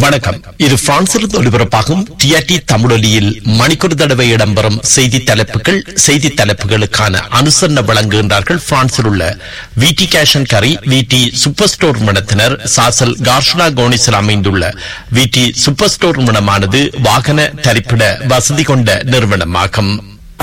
வணக்கம் இது பிரான்சிலிருந்து ஒலிபரப்பாகும் டிஆர்டி தமிழொலியில் மணிக்கொரு தடவை இடம்பெறும் செய்தி தலைப்புகள் செய்தி தலைப்புகளுக்கான அனுசரணை வழங்குகின்றார்கள் பிரான்சில் உள்ள விடி கேஷன் கரி விடி சூப்பர் ஸ்டோர் நிறுவனத்தினர் சாசல் கார்ஷனா கோனிஸில் அமைந்துள்ள விடி சூப்பர் ஸ்டோர் நிறுவனமானது வாகன தரிப்பிட வசதி கொண்ட நிறுவனமாகும்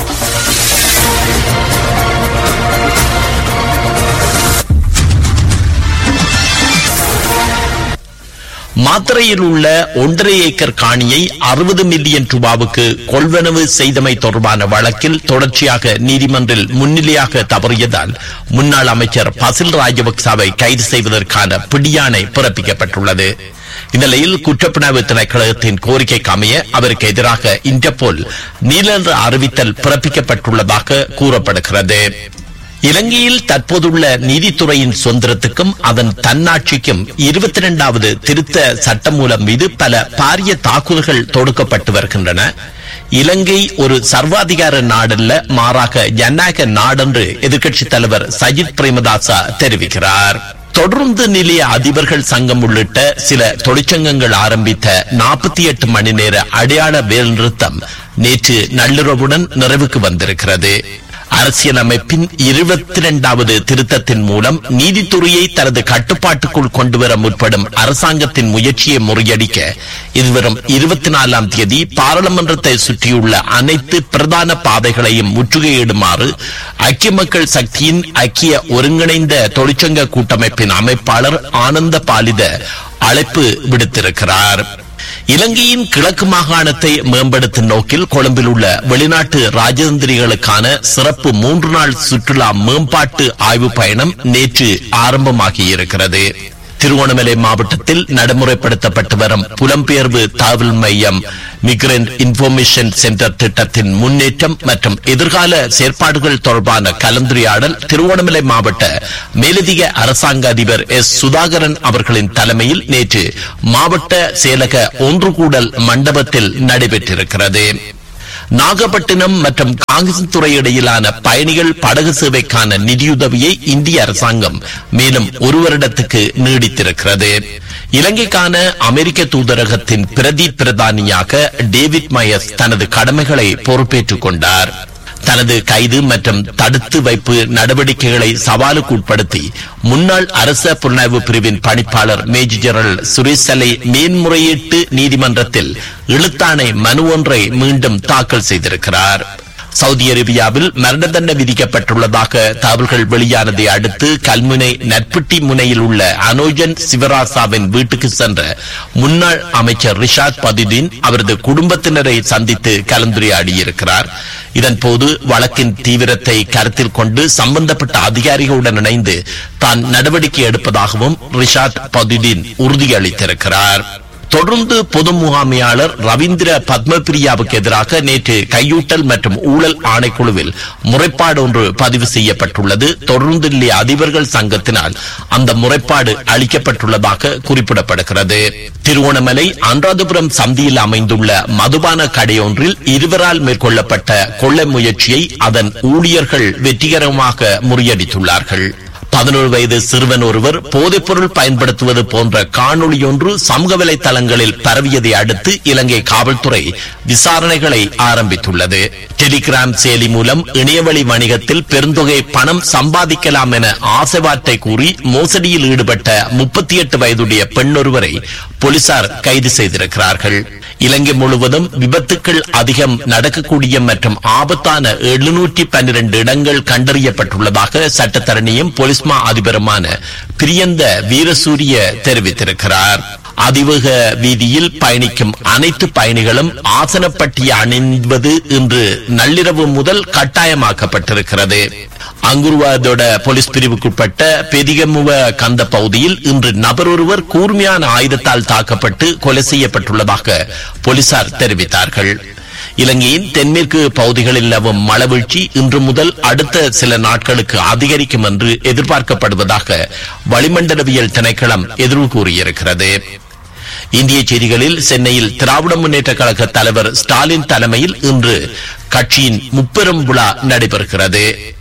மாத்திரையில் உள்ள ஒன்றரை ஏக்கர் காணியை அறுபது மில்லியன் ரூபாவுக்கு கொள்வனவு செய்தமை தொடர்பான வழக்கில் தொடர்ச்சியாக நீதிமன்றில் முன்னிலையாக தவறியதால் முன்னாள் அமைச்சர் பசில் ராஜபக்சாவை கைது செய்வதற்கான பிடியாணை பிறப்பிக்கப்பட்டுள்ளது இந்நிலையில் குற்றப்புணர்வு திணைக்களத்தின் கோரிக்கைக்கு அமைய அவருக்கு எதிராக இன்டர்போல் நீலன்ற அறிவித்தல் பிறப்பிக்கப்பட்டுள்ளதாக கூறப்படுகிறது இலங்கையில் தற்போதுள்ள நீதித்துறையின் சுதந்திரத்துக்கும் அதன் தன்னாட்சிக்கும் இருபத்தி இரண்டாவது திருத்த சட்டமூலம் மீது பல பாரிய தாக்குதல்கள் தொடுக்கப்பட்டு வருகின்றன இலங்கை ஒரு சர்வாதிகார நாடல்ல மாறாக ஜனநாயக நாடென்று எதிர்க்கட்சித் தலைவர் சஜித் பிரேமதாசா தெரிவிக்கிறார் தொடர்ந்து நிலைய அதிபர்கள் சங்கம் உள்ளிட்ட சில தொழிற்சங்கங்கள் ஆரம்பித்த நாற்பத்தி எட்டு மணி நேர அடையாள வேலைநிறுத்தம் நேற்று நள்ளிரவுடன் நிறைவுக்கு வந்திருக்கிறது அரசியலமைப்பின் இருபத்தி இரண்டாவது திருத்தத்தின் மூலம் நீதித்துறையை தனது கட்டுப்பாட்டுக்குள் கொண்டுவர முற்படும் அரசாங்கத்தின் முயற்சியை முறியடிக்க இதுவரும் இருபத்தி நாலாம் தேதி பாராளுமன்றத்தை சுற்றியுள்ள அனைத்து பிரதான பாதைகளையும் முற்றுகையிடுமாறு ஐக்கிய மக்கள் சக்தியின் ஐக்கிய ஒருங்கிணைந்த தொழிற்சங்க கூட்டமைப்பின் அமைப்பாளர் ஆனந்த பாலித அழைப்பு விடுத்திருக்கிறார் இலங்கையின் கிழக்கு மாகாணத்தை மேம்படுத்தும் நோக்கில் கொழும்பில் உள்ள வெளிநாட்டு ராஜதந்திரிகளுக்கான சிறப்பு மூன்று நாள் சுற்றுலா மேம்பாட்டு ஆய்வு பயணம் நேற்று ஆரம்பமாகியிருக்கிறது திருவோணமலை மாவட்டத்தில் நடைமுறைப்படுத்தப்பட்டு வரும் புலம்பெயர்வு தகவல் மையம் மிக்ரண்ட் இன்ஃபர்மேஷன் சென்டர் திட்டத்தின் முன்னேற்றம் மற்றும் எதிர்கால செயற்பாடுகள் தொடர்பான கலந்துரையாடல் திருவோணமலை மாவட்ட மேலதிக அரசாங்க அதிபர் எஸ் சுதாகரன் அவர்களின் தலைமையில் நேற்று மாவட்ட செயலக ஒன்று கூடல் மண்டபத்தில் நடைபெற்றிருக்கிறது நாகப்பட்டினம் மற்றும் காங்கிரஸ் துறை இடையிலான பயணிகள் படகு சேவைக்கான நிதியுதவியை இந்திய அரசாங்கம் மேலும் ஒரு வருடத்துக்கு நீடித்திருக்கிறது இலங்கைக்கான அமெரிக்க தூதரகத்தின் பிரதி பிரதானியாக டேவிட் மயஸ் தனது கடமைகளை பொறுப்பேற்றுக் கொண்டார் தனது கைது மற்றும் தடுத்து வைப்பு நடவடிக்கைகளை சவாலுக்கு உட்படுத்தி முன்னாள் அரச புலனாய்வு பிரிவின் பணிப்பாளர் மேஜர் ஜெனரல் சுரேஷ் சலை மேன்முறையீட்டு நீதிமன்றத்தில் இழுத்தாணை மனு ஒன்றை மீண்டும் தாக்கல் செய்திருக்கிறார் சவுதி அரேபியாவில் மரண தண்டனை விதிக்கப்பட்டுள்ளதாக தகவல்கள் வெளியானதை அடுத்து கல்முனை நட்புட்டி முனையில் உள்ள அனோஜன் சிவராசாவின் வீட்டுக்கு சென்ற முன்னாள் அமைச்சர் ரிஷாத் பதிதீன் அவரது குடும்பத்தினரை சந்தித்து கலந்துரையாடியிருக்கிறார் இதன்போது வழக்கின் தீவிரத்தை கருத்தில் கொண்டு சம்பந்தப்பட்ட அதிகாரிகளுடன் இணைந்து தான் நடவடிக்கை எடுப்பதாகவும் ரிஷாத் பதிதீன் உறுதியளித்திருக்கிறார் தொடர்ந்து பொது முகாமையாளர் ரவீந்திர பத்மபிரியாவுக்கு எதிராக நேற்று கையூட்டல் மற்றும் ஊழல் ஆணைக்குழுவில் முறைப்பாடு ஒன்று பதிவு செய்யப்பட்டுள்ளது தொடர்ந்து நிலைய அதிபர்கள் சங்கத்தினால் அந்த முறைப்பாடு அளிக்கப்பட்டுள்ளதாக குறிப்பிடப்படுகிறது திருவோணமலை அனுராதபுரம் சந்தியில் அமைந்துள்ள மதுபான கடையொன்றில் இருவரால் மேற்கொள்ளப்பட்ட கொள்ளை முயற்சியை அதன் ஊழியர்கள் வெற்றிகரமாக முறியடித்துள்ளார்கள் பதினோரு வயது சிறுவன் ஒருவர் போதைப் பொருள் பயன்படுத்துவது போன்ற காணொளியொன்று சமூக வலைதளங்களில் பரவியதை அடுத்து இலங்கை காவல்துறை விசாரணைகளை ஆரம்பித்துள்ளது டெலிகிராம் செயலி மூலம் இணையவழி வணிகத்தில் பெருந்தொகை பணம் சம்பாதிக்கலாம் என ஆசைவார்த்தை கூறி மோசடியில் ஈடுபட்ட முப்பத்தி எட்டு வயதுடைய பெண்ணொருவரை போலீசார் கைது செய்திருக்கிறார்கள் இலங்கை முழுவதும் விபத்துக்கள் அதிகம் நடக்கக்கூடிய மற்றும் ஆபத்தான எழுநூற்றி பன்னிரண்டு இடங்கள் கண்டறியப்பட்டுள்ளதாக சட்டத்தரணியும் பொலிஸ்மா அதிபருமான பிரியந்த வீரசூரிய தெரிவித்திருக்கிறார் அதிவேக வீதியில் பயணிக்கும் அனைத்து பயணிகளும் ஆசனப்பட்டி அணிந்துவது இன்று நள்ளிரவு முதல் கட்டாயமாக்கப்பட்டிருக்கிறது அங்குருவாதோட போலீஸ் பிரிவுக்குட்பட்ட பெதிகமுவ கந்த பகுதியில் இன்று நபர் ஒருவர் கூர்மையான ஆயுதத்தால் தாக்கப்பட்டு கொலை செய்யப்பட்டுள்ளதாக போலீசார் தெரிவித்தார்கள் இலங்கையின் தென்மேற்கு பகுதிகளில் நிலவும் மழவீழ்ச்சி இன்று முதல் அடுத்த சில நாட்களுக்கு அதிகரிக்கும் என்று எதிர்பார்க்கப்படுவதாக வளிமண்டலவியல் திணைக்களம் எதிர்வு கூறியிருக்கிறது இந்திய செய்திகளில் சென்னையில் திராவிட முன்னேற்ற கழக தலைவர் ஸ்டாலின் தலைமையில் இன்று கட்சியின் முப்பெரும் விழா நடைபெறுகிறது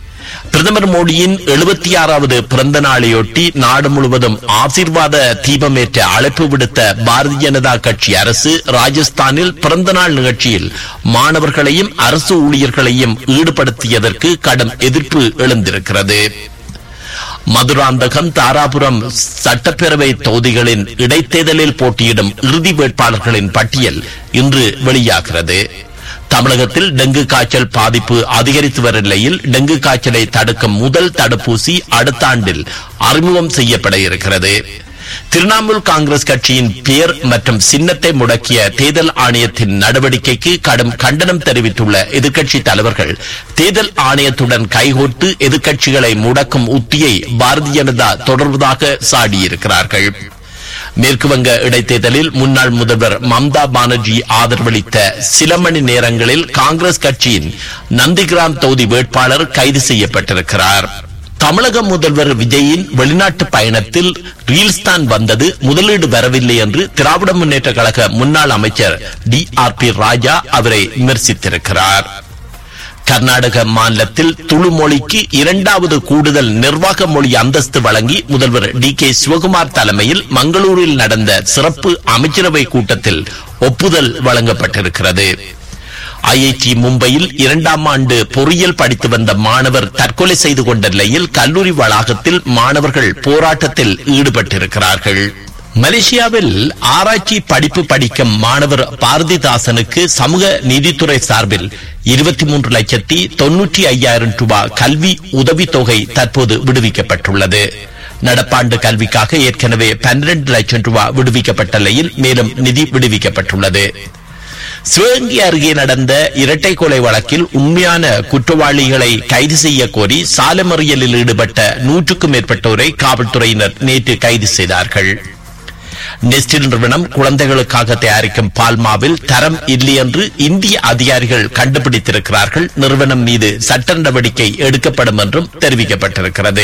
பிரதமர் மோடியின் எழுபத்தி ஆறாவது பிறந்த நாளையொட்டி நாடு முழுவதும் ஆசீர்வாத தீபமேற்ற அழைப்பு விடுத்த பாரதிய ஜனதா கட்சி அரசு ராஜஸ்தானில் பிறந்த நாள் நிகழ்ச்சியில் மாணவர்களையும் அரசு ஊழியர்களையும் ஈடுபடுத்தியதற்கு கடும் எதிர்ப்பு எழுந்திருக்கிறது மதுராந்தகம் தாராபுரம் சட்டப்பேரவை தொகுதிகளின் இடைத்தேர்தலில் போட்டியிடும் இறுதி வேட்பாளர்களின் பட்டியல் இன்று வெளியாகிறது தமிழகத்தில் டெங்கு காய்ச்சல் பாதிப்பு அதிகரித்து வரும் நிலையில் டெங்கு காய்ச்சலை தடுக்கும் முதல் தடுப்பூசி அடுத்த ஆண்டில் அறிமுகம் செய்யப்பட இருக்கிறது திரிணாமுல் காங்கிரஸ் கட்சியின் பெயர் மற்றும் சின்னத்தை முடக்கிய தேர்தல் ஆணையத்தின் நடவடிக்கைக்கு கடும் கண்டனம் தெரிவித்துள்ள எதிர்க்கட்சி தலைவர்கள் தேர்தல் ஆணையத்துடன் கைகோர்த்து எதிர்க்கட்சிகளை முடக்கும் உத்தியை பாரதிய ஜனதா தொடர்வதாக சாடியிருக்கிறார்கள் மேற்குவங்க இடைத்தேர்தலில் முன்னாள் முதல்வர் மம்தா பானர்ஜி ஆதரவளித்த சில மணி நேரங்களில் காங்கிரஸ் கட்சியின் நந்திகிராம் தொகுதி வேட்பாளர் கைது செய்யப்பட்டிருக்கிறார் தமிழக முதல்வர் விஜயின் வெளிநாட்டு பயணத்தில் ரீல்ஸ் தான் வந்தது முதலீடு வரவில்லை என்று திராவிட முன்னேற்ற கழக முன்னாள் அமைச்சர் டி ஆர் பி ராஜா அவரை விமர்சித்திருக்கிறார் கர்நாடக மாநிலத்தில் துளு மொழிக்கு இரண்டாவது கூடுதல் நிர்வாக மொழி அந்தஸ்து வழங்கி முதல்வர் டி கே சிவகுமார் தலைமையில் மங்களூரில் நடந்த சிறப்பு அமைச்சரவை கூட்டத்தில் ஒப்புதல் வழங்கப்பட்டிருக்கிறது ஐஐடி மும்பையில் இரண்டாம் ஆண்டு பொறியியல் படித்து வந்த மாணவர் தற்கொலை செய்து கொண்ட நிலையில் கல்லூரி வளாகத்தில் மாணவர்கள் போராட்டத்தில் ஈடுபட்டிருக்கிறார்கள் மலேசியாவில் ஆராய்ச்சி படிப்பு படிக்கும் மாணவர் பாரதிதாசனுக்கு சமூக நீதித்துறை சார்பில் இருபத்தி மூன்று லட்சத்தி தொன்னூற்றி ஐயாயிரம் ரூபாய் கல்வி உதவித்தொகை தற்போது விடுவிக்கப்பட்டுள்ளது நடப்பாண்டு கல்விக்காக ஏற்கனவே பன்னிரண்டு லட்சம் ரூபாய் விடுவிக்கப்பட்ட நிலையில் மேலும் நிதி விடுவிக்கப்பட்டுள்ளது சிவகங்கை அருகே நடந்த இரட்டை கொலை வழக்கில் உண்மையான குற்றவாளிகளை கைது செய்ய கோரி சாலை மறியலில் ஈடுபட்ட நூற்றுக்கும் மேற்பட்டோரை காவல்துறையினர் நேற்று கைது செய்தார்கள் நெஸ்டில் நிறுவனம் குழந்தைகளுக்காக தயாரிக்கும் பால்மாவில் தரம் இல்லை என்று இந்திய அதிகாரிகள் கண்டுபிடித்திருக்கிறார்கள் நிறுவனம் மீது சட்ட நடவடிக்கை எடுக்கப்படும் என்றும் தெரிவிக்கப்பட்டிருக்கிறது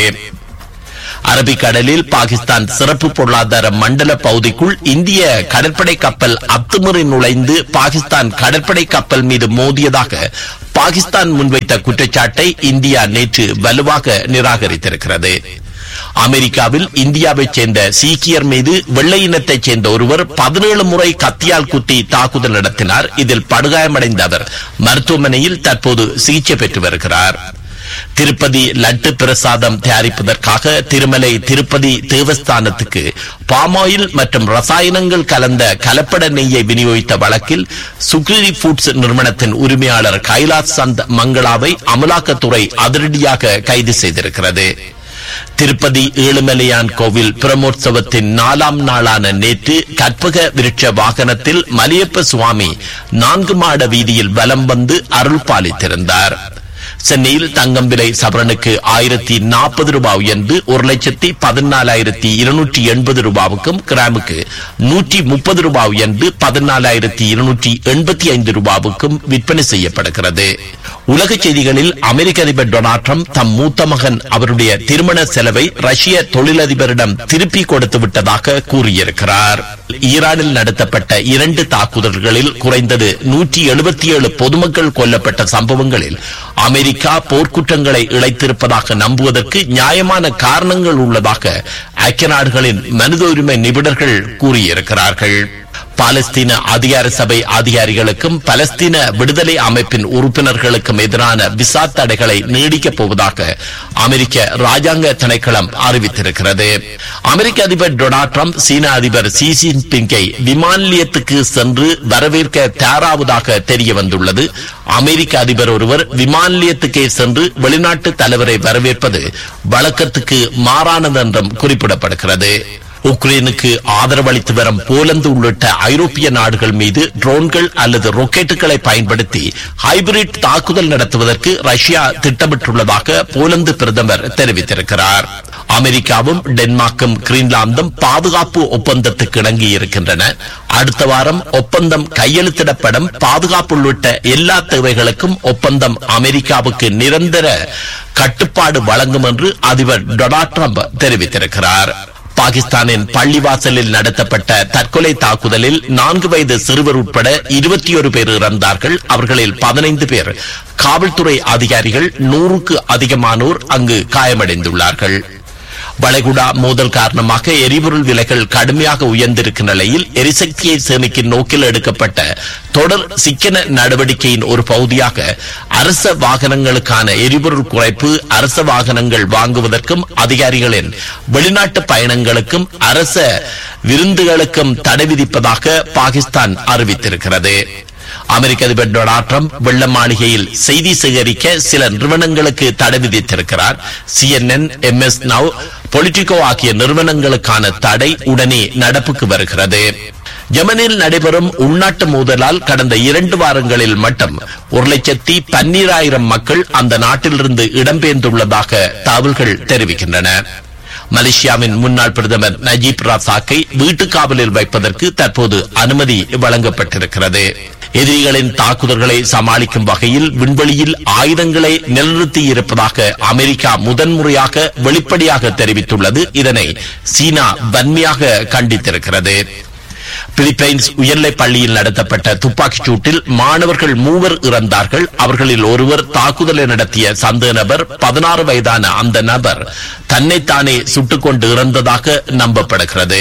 அரபிக்கடலில் பாகிஸ்தான் சிறப்பு பொருளாதார மண்டல பகுதிக்குள் இந்திய கடற்படை கப்பல் அத்துமுறை நுழைந்து பாகிஸ்தான் கடற்படை கப்பல் மீது மோதியதாக பாகிஸ்தான் முன்வைத்த குற்றச்சாட்டை இந்தியா நேற்று வலுவாக நிராகரித்திருக்கிறது அமெரிக்காவில் இந்தியாவைச் சேர்ந்த சீக்கியர் மீது வெள்ளை இனத்தைச் சேர்ந்த ஒருவர் பதினேழு முறை கத்தியால் குத்தி தாக்குதல் நடத்தினார் இதில் படுகாயமடைந்த அவர் மருத்துவமனையில் தற்போது சிகிச்சை பெற்று வருகிறார் திருப்பதி லட்டு பிரசாதம் தயாரிப்பதற்காக திருமலை திருப்பதி தேவஸ்தானத்துக்கு பாமாயில் மற்றும் ரசாயனங்கள் கலந்த கலப்பட நெய்யை விநியோகித்த வழக்கில் சுக்ரி ஃபுட்ஸ் நிறுவனத்தின் உரிமையாளர் கைலாஸ் சந்த் மங்களாவை அமலாக்கத்துறை அதிரடியாக கைது செய்திருக்கிறது திருப்பதி ஏழுமலையான் கோவில் பிரமோற்சவத்தின் நாலாம் நாளான நேற்று கற்பக விருட்ச வாகனத்தில் மலையப்ப சுவாமி நான்கு மாட வீதியில் வலம் வந்து அருள் பாலித்திருந்தார் சென்னையில் தங்கம் விலை சவரனுக்கு ஆயிரத்தி நாற்பது ரூபாய் என்று ஒரு லட்சத்தி பதினாலாயிரத்தி இருநூற்றி எண்பது ரூபாவுக்கும் கிராமுக்கு நூற்றி முப்பது ரூபாய் என்று பதினாலாயிரத்தி இருநூற்றி எண்பத்தி ஐந்து ரூபாவுக்கும் விற்பனை செய்யப்படுகிறது உலக செய்திகளில் அமெரிக்க அதிபர் டொனால்ட் ட்ரம்ப் தம் மூத்த மகன் அவருடைய திருமண செலவை ரஷ்ய தொழிலதிபரிடம் திருப்பி கொடுத்து விட்டதாக கூறியிருக்கிறார் ஈரானில் நடத்தப்பட்ட இரண்டு தாக்குதல்களில் குறைந்தது நூற்றி எழுபத்தி ஏழு பொதுமக்கள் கொல்லப்பட்ட சம்பவங்களில் அமெரிக்கா போர்க்குற்றங்களை இழைத்திருப்பதாக நம்புவதற்கு நியாயமான காரணங்கள் உள்ளதாக ஐக்கிய நாடுகளின் மனித உரிமை நிபுணர்கள் கூறியிருக்கிறார்கள் பாலஸ்தீன அதிகார சபை அதிகாரிகளுக்கும் பலஸ்தீன விடுதலை அமைப்பின் உறுப்பினர்களுக்கும் எதிரான விசா தடைகளை நீடிக்கப் போவதாக அமெரிக்க ராஜாங்க திணைக்களம் அறிவித்திருக்கிறது அமெரிக்க அதிபர் டொனால்ட் ட்ரம்ப் சீன அதிபர் சி ஜின்பிங்கை விமான நிலையத்துக்கு சென்று வரவேற்க தயாராவதாக தெரிய வந்துள்ளது அமெரிக்க அதிபர் ஒருவர் விமான நிலையத்துக்கே சென்று வெளிநாட்டு தலைவரை வரவேற்பது வழக்கத்துக்கு மாறானது என்றும் குறிப்பிடப்படுகிறது உக்ரைனுக்கு ஆதரவளித்து வரும் போலந்து உள்ளிட்ட ஐரோப்பிய நாடுகள் மீது ட்ரோன்கள் அல்லது ராக்கெட்டுகளை பயன்படுத்தி ஹைபிரிட் தாக்குதல் நடத்துவதற்கு ரஷ்யா திட்டமிட்டுள்ளதாக போலந்து பிரதமர் தெரிவித்திருக்கிறார் அமெரிக்காவும் டென்மார்க்கும் கிரீன்லாந்தும் பாதுகாப்பு ஒப்பந்தத்துக்கு இணங்கி இருக்கின்றன அடுத்த வாரம் ஒப்பந்தம் கையெழுத்திடப்படும் பாதுகாப்பு உள்ளிட்ட எல்லா தேவைகளுக்கும் ஒப்பந்தம் அமெரிக்காவுக்கு நிரந்தர கட்டுப்பாடு வழங்கும் என்று அதிபர் டொனால்ட் ட்ரம்ப் தெரிவித்திருக்கிறார் பாகிஸ்தானின் பள்ளிவாசலில் நடத்தப்பட்ட தற்கொலை தாக்குதலில் நான்கு வயது சிறுவர் உட்பட இருபத்தி ஒரு பேர் இறந்தார்கள் அவர்களில் பதினைந்து பேர் காவல்துறை அதிகாரிகள் நூறுக்கு அதிகமானோர் அங்கு காயமடைந்துள்ளார்கள் வளைகுடா மோதல் காரணமாக எரிபொருள் விலைகள் கடுமையாக உயர்ந்திருக்கும் நிலையில் எரிசக்தியை சேமிக்கும் நோக்கில் எடுக்கப்பட்ட தொடர் சிக்கன நடவடிக்கையின் ஒரு பகுதியாக அரச வாகனங்களுக்கான எரிபொருள் குறைப்பு அரச வாகனங்கள் வாங்குவதற்கும் அதிகாரிகளின் வெளிநாட்டு பயணங்களுக்கும் அரச விருந்துகளுக்கும் தடை விதிப்பதாக பாகிஸ்தான் அறிவித்திருக்கிறது அமெரிக்க அதிபர் டொனால்ட் ட்ரம்ப் வெள்ள மாளிகையில் செய்தி சேகரிக்க சில நிறுவனங்களுக்கு தடை விதித்திருக்கிறார் சிஎன்என் எம்எஸ் நவ் பொலிட்டிகோ ஆகிய நிறுவனங்களுக்கான தடை உடனே நடப்புக்கு வருகிறது யமனில் நடைபெறும் உள்நாட்டு மோதலால் கடந்த இரண்டு வாரங்களில் மட்டும் ஒரு லட்சத்தி பன்னீராயிரம் மக்கள் அந்த நாட்டிலிருந்து இடம்பெயர்ந்துள்ளதாக தகவல்கள் தெரிவிக்கின்றன மலேசியாவின் முன்னாள் பிரதமர் நஜீப் ரசாக்கை வீட்டு காவலில் வைப்பதற்கு தற்போது அனுமதி வழங்கப்பட்டிருக்கிறது எதிரிகளின் தாக்குதல்களை சமாளிக்கும் வகையில் விண்வெளியில் ஆயுதங்களை நிலைநிறுத்தி இருப்பதாக அமெரிக்கா முதன்முறையாக வெளிப்படையாக தெரிவித்துள்ளது இதனை சீனா வன்மையாக கண்டித்திருக்கிறது பிலிப்பைன்ஸ் உயர்நிலைப் பள்ளியில் நடத்தப்பட்ட துப்பாக்கிச் சூட்டில் மாணவர்கள் மூவர் இறந்தார்கள் அவர்களில் ஒருவர் தாக்குதலை நடத்திய சந்தேக நபர் பதினாறு வயதான அந்த நபர் தன்னைத்தானே சுட்டுக் கொண்டு இறந்ததாக நம்பப்படுகிறது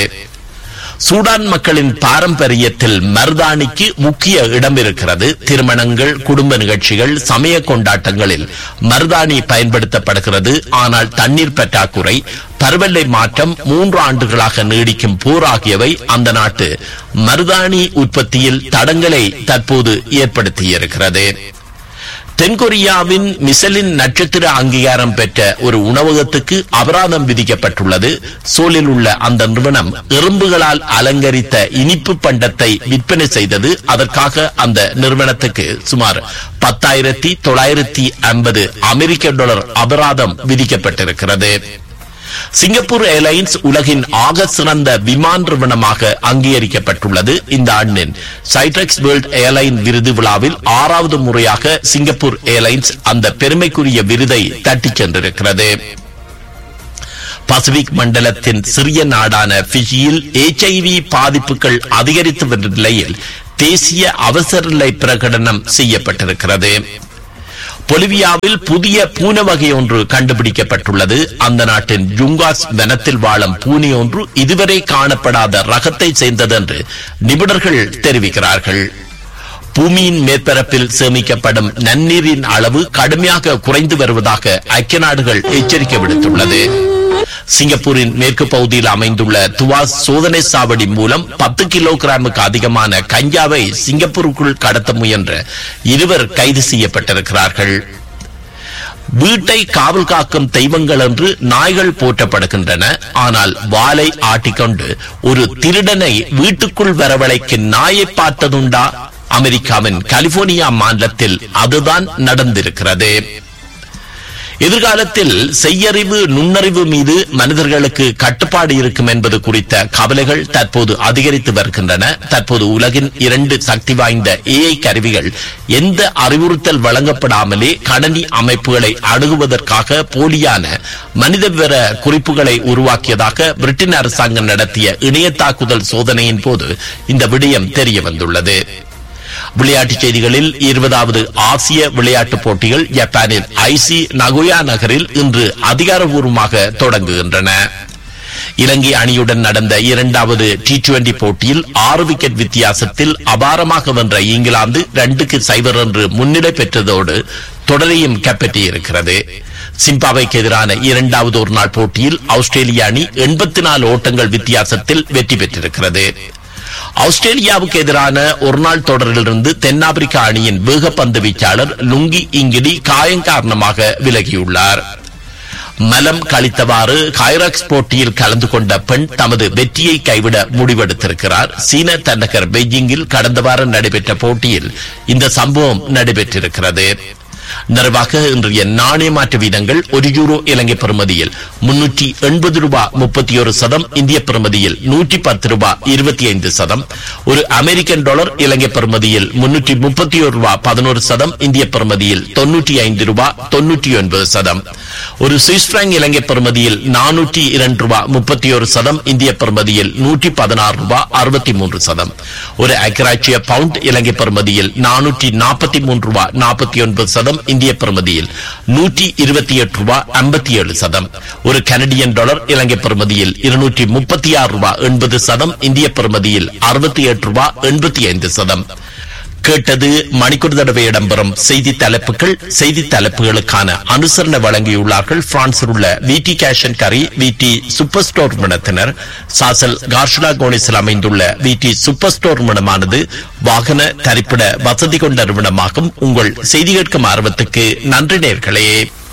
சூடான் மக்களின் பாரம்பரியத்தில் மருதாணிக்கு முக்கிய இடம் இருக்கிறது திருமணங்கள் குடும்ப நிகழ்ச்சிகள் சமய கொண்டாட்டங்களில் மருதாணி பயன்படுத்தப்படுகிறது ஆனால் தண்ணீர் பற்றாக்குறை பருவெல்லை மாற்றம் மூன்று ஆண்டுகளாக நீடிக்கும் போர் ஆகியவை அந்த நாட்டு மருதாணி உற்பத்தியில் தடங்களை தற்போது ஏற்படுத்தியிருக்கிறது தென்கொரியாவின் மிசலின் நட்சத்திர அங்கீகாரம் பெற்ற ஒரு உணவகத்துக்கு அபராதம் விதிக்கப்பட்டுள்ளது சோலில் உள்ள அந்த நிறுவனம் எறும்புகளால் அலங்கரித்த இனிப்பு பண்டத்தை விற்பனை செய்தது அதற்காக அந்த நிறுவனத்துக்கு சுமார் பத்தாயிரத்தி தொள்ளாயிரத்தி ஐம்பது அமெரிக்க டாலர் அபராதம் விதிக்கப்பட்டிருக்கிறது சிங்கப்பூர் ஏர்லைன்ஸ் உலகின் ஆக சிறந்த விமான நிறுவனமாக அங்கீகரிக்கப்பட்டுள்ளது இந்த ஆண்டின் சைட்ரெக்ஸ் வேர்ல்ட் ஏர்லைன் விருது விழாவில் ஆறாவது முறையாக சிங்கப்பூர் ஏர்லைன்ஸ் அந்த பெருமைக்குரிய விருதை தட்டிச் சென்றிருக்கிறது பசிபிக் மண்டலத்தின் சிறிய நாடான பிஜியில் எச்ஐவி பாதிப்புகள் அதிகரித்து வரும் நிலையில் தேசிய அவசர நிலை பிரகடனம் செய்யப்பட்டிருக்கிறது பொலிவியாவில் புதிய பூனை வகை ஒன்று கண்டுபிடிக்கப்பட்டுள்ளது அந்த நாட்டின் ஜுங்காஸ் வனத்தில் வாழும் பூனை ஒன்று இதுவரை காணப்படாத ரகத்தை சேர்ந்தது என்று நிபுணர்கள் தெரிவிக்கிறார்கள் பூமியின் மேற்பரப்பில் சேமிக்கப்படும் நன்னீரின் அளவு கடுமையாக குறைந்து வருவதாக ஐக்கிய நாடுகள் எச்சரிக்கை விடுத்துள்ளது சிங்கப்பூரின் மேற்கு பகுதியில் அமைந்துள்ள துவாஸ் சோதனை சாவடி மூலம் பத்து கிலோகிராமுக்கு அதிகமான கஞ்சாவை சிங்கப்பூருக்குள் கடத்த முயன்ற இருவர் கைது செய்யப்பட்டிருக்கிறார்கள் வீட்டை காவல் காக்கும் தெய்வங்கள் என்று நாய்கள் போற்றப்படுகின்றன ஆனால் வாளை ஆட்டிக்கொண்டு ஒரு திருடனை வீட்டுக்குள் வரவழைக்கும் நாயை பார்த்ததுண்டா அமெரிக்காவின் கலிபோர்னியா மாநிலத்தில் அதுதான் நடந்திருக்கிறது எதிர்காலத்தில் செய்யறிவு நுண்ணறிவு மீது மனிதர்களுக்கு கட்டுப்பாடு இருக்கும் என்பது குறித்த கவலைகள் தற்போது அதிகரித்து வருகின்றன தற்போது உலகின் இரண்டு சக்தி வாய்ந்த ஏஐ கருவிகள் எந்த அறிவுறுத்தல் வழங்கப்படாமலே கணனி அமைப்புகளை அணுகுவதற்காக போலியான மனித விவர குறிப்புகளை உருவாக்கியதாக பிரிட்டன் அரசாங்கம் நடத்திய இணைய தாக்குதல் சோதனையின் போது இந்த விடயம் தெரிய வந்துள்ளது விளையாட்டுச் செய்திகளில் இருபதாவது ஆசிய விளையாட்டுப் போட்டிகள் ஜப்பானின் ஐசி நகோயா நகரில் இன்று அதிகாரப்பூர்வமாக தொடங்குகின்றன இலங்கை அணியுடன் நடந்த இரண்டாவது டி டுவெண்டி போட்டியில் ஆறு விக்கெட் வித்தியாசத்தில் அபாரமாக வென்ற இங்கிலாந்து இரண்டுக்கு சைபர் என்று முன்னிலை பெற்றதோடு தொடரையும் கைப்பற்றியிருக்கிறது சிம்பாவைக்கு எதிரான இரண்டாவது ஒருநாள் போட்டியில் ஆஸ்திரேலிய அணி எண்பத்தி நாலு ஓட்டங்கள் வித்தியாசத்தில் வெற்றி பெற்றிருக்கிறது ஆஸ்திரேலியாவுக்கு எதிரான ஒருநாள் தொடரிலிருந்து தென்னாப்பிரிக்கா அணியின் வேகப்பந்து வீச்சாளர் லுங்கி இங்கிடி காயம் காரணமாக விலகியுள்ளார் மலம் கழித்தவாறு கைராக்ஸ் போட்டியில் கலந்து கொண்ட பெண் தமது வெற்றியை கைவிட முடிவெடுத்திருக்கிறார் சீன தலைநகர் பெய்ஜிங்கில் கடந்த வாரம் நடைபெற்ற போட்டியில் இந்த சம்பவம் நடைபெற்றிருக்கிறது நிறைவாக இன்றைய நாணய மாற்று வீதங்கள் ஒரு யூரோ இலங்கை பெறுமதியில் முன்னூற்றி எண்பது ரூபாய் முப்பத்தி ஒரு சதம் இந்திய பெறுமதியில் நூற்றி பத்து ரூபாய் இருபத்தி ஐந்து சதம் ஒரு அமெரிக்கன் டாலர் இலங்கை பெறுமதியில் முன்னூற்றி முப்பத்தி ஒரு ரூபாய் பதினோரு சதம் இந்திய பெறுமதியில் தொன்னூற்றி ஐந்து ரூபாய் தொன்னூற்றி ஒன்பது சதம் ஒரு சுவிஸ் பிராங்க் இலங்கை பெறுமதியில் நானூற்றி இரண்டு ரூபாய் முப்பத்தி ஒரு சதம் இந்திய பெறுமதியில் நூற்றி பதினாறு ரூபாய் அறுபத்தி மூன்று சதம் ஒரு அக்கராட்சிய பவுண்ட் இலங்கை பெறுமதியில் நானூற்றி நாற்பத்தி மூன்று ரூபாய் நாற்பத்தி ஒன்பது சதம் இந்திய பெறுமதியில் நூற்றி இருபத்தி எட்டு ரூபாய் ஐம்பத்தி ஏழு சதம் ஒரு கனடியன் டாலர் இலங்கை பெறுமதியில் இருநூற்றி முப்பத்தி ஆறு ரூபாய் எண்பது சதம் இந்திய பெறுமதியில் அறுபத்தி எட்டு ரூபாய் எண்பத்தி ஐந்து சதம் கேட்டது மணிக்கூர் தடவை இடம்பெறும் செய்தி தலைப்புகள் செய்தி தலைப்புகளுக்கான அனுசரணை வழங்கியுள்ளார்கள் பிரான்சில் உள்ள விடி கேஷன் கரி விடி சூப்பர் ஸ்டோர் நிறுவனத்தினர் சாசல் கார்ஷுலா கோனிஸில் அமைந்துள்ள விடி சூப்பர் ஸ்டோர் நிறுவனமானது வாகன தரிப்பிட வசதி கொண்ட நிறுவனமாகும் உங்கள் செய்தி கேட்கும் ஆர்வத்துக்கு நன்றி நேர்களே